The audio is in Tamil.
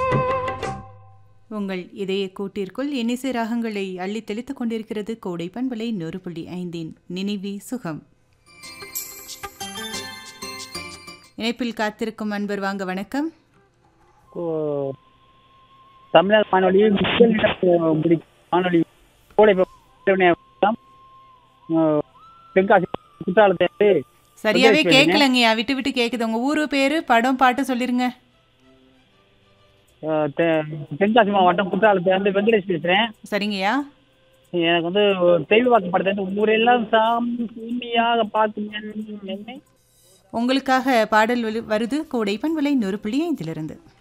உங்கள் இதய கூட்டிற்குள் இன்னிசை ராகங்களை அள்ளி தெளித்துக் கொண்டிருக்கிறது கோடை பண்பலை நூறு புள்ளி ஐந்தின் நினைவி சுகம் இணைப்பில் காத்திருக்கும் அன்பர் வாங்க வணக்கம் ஓ- தமிழர் வானொலி முதலிடம் முடிக்கும் வானொலி கோடை ப- ஆ, தென்காசி குற்றாலத்தை சரியாவே சுரேஷ் கேட்கலங்கய்யா விட்டு விட்டு கேக்குது உங்க ஊரு பேரு படம் பாட்டு சொல்லிருங்க ஆ, தெ- தென்காசி மாவட்டம் குற்றாலத்திலேருந்து வெங்கடேஷ் பேசுகிறேன் சரிங்கய்யா எனக்கு வந்து தெய்வ வாக்கு படத்தை ஊரெல்லாம் சாமியாக பார்த்து என்னை உங்களுக்காக பாடல் வரு- வருது கோடை பண்பலை நூறு புள்ளி ஐந்திலிருந்து